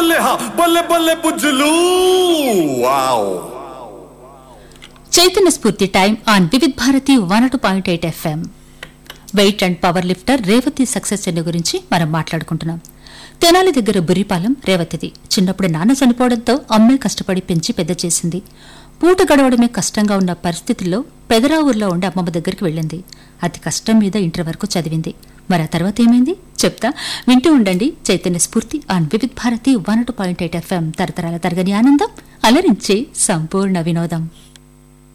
బల్లె హా బల్లె బల్లె బుజ్జులు wow Chaitanya Spoorthi time on Vividh Bharati one two point eight FM weight and power lifter Revathi success journey గురించి మనం మాట్లాడుకుంటున్నాం తెనాలి దగ్గర బురిపాలెం రేవతిది చిన్నప్పుడు నాన్న చనిపోవడంతో అమ్మే కష్టపడి పెంచి పెద్ద చేసింది పూట గడవడమే కష్టంగా ఉన్న పరిస్థితుల్లో పెదరా ఊర్లో ఉండి అమ్మమ్మ దగ్గరికి వెళ్ళింది అతి కష్టం మీద ఇంటర్ వరకు చదివింది మరి ఆ తర్వాత ఏమైంది చెప్తా వింటూ ఉండండి Chaitanya Spoorthi on Vividh Bharati one two point eight FM తరతరాల తరగని ఆనందం అలరించే సంపూర్ణ వినోదం